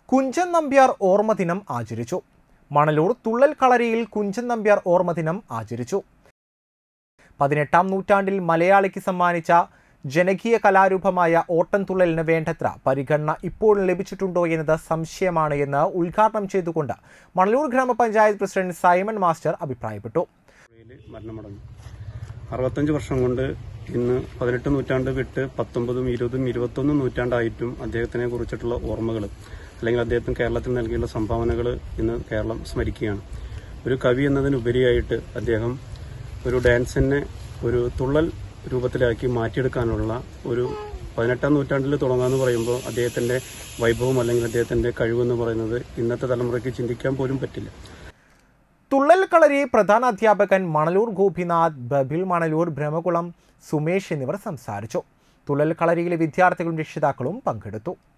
കുഞ്ചൻ നമ്പ്യാർ ഓർമ്മ ദിനം ആചരിച്ചു മണലൂർ തുള്ളൽ കളരിയിൽ കുഞ്ചൻ നമ്പ്യാർ ഓർമ്മ ദിനം ആചരിച്ചു പതിനെട്ടാം നൂറ്റാണ്ടിൽ മലയാളിക്ക് സമ്മാനിച്ച ജനകീയ കലാരൂപമായ ഓട്ടംതുള്ളലിന് വേണ്ടത്ര പരിഗണന ഇപ്പോഴും ലഭിച്ചിട്ടുണ്ടോ എന്നത് സംശയമാണ് എന്ന് ഉദ്ഘാടനം ചെയ്തുകൊണ്ട് മണലൂർ ഗ്രാമപഞ്ചായത്ത് പ്രസിഡന്റ് സൈമൺ മാസ്റ്റർ അഭിപ്രായപ്പെട്ടു യിൽ മരണമടഞ്ഞു അറുപത്തഞ്ച് വർഷം കൊണ്ട് ഇന്ന് പതിനെട്ട് നൂറ്റാണ്ട് വിട്ട് പത്തൊമ്പതും ഇരുപതും ഇരുപത്തൊന്നും നൂറ്റാണ്ടായിട്ടും അദ്ദേഹത്തിനെ കുറിച്ചിട്ടുള്ള ഓർമ്മകൾ അല്ലെങ്കിൽ അദ്ദേഹത്തിന് കേരളത്തിൽ നൽകിയുള്ള സംഭാവനകൾ ഇന്ന് കേരളം സ്മരിക്കുകയാണ് ഒരു കവി എന്നതിനുപരിയായിട്ട് അദ്ദേഹം ഒരു ഡാൻസിനെ ഒരു തുള്ളൽ രൂപത്തിലാക്കി മാറ്റിയെടുക്കാനുള്ള ഒരു പതിനെട്ടാം നൂറ്റാണ്ടിൽ തുടങ്ങാന്ന് പറയുമ്പോൾ അദ്ദേഹത്തിന്റെ വൈഭവം അല്ലെങ്കിൽ അദ്ദേഹത്തിന്റെ കഴിവെന്ന് പറയുന്നത് ഇന്നത്തെ തലമുറയ്ക്ക് ചിന്തിക്കാൻ പോലും പറ്റില്ല തുള്ളൽ കളരി പ്രധാന അധ്യാപകൻ മണലൂർ ഗോപിനാഥ് ബബിൽ മണലൂർ ബ്രഹ്മകുളം സുമേഷ് എന്നിവർ സംസാരിച്ചു തുള്ളൽ കളരിയിലെ വിദ്യാർത്ഥികളും രക്ഷിതാക്കളും പങ്കെടുത്തു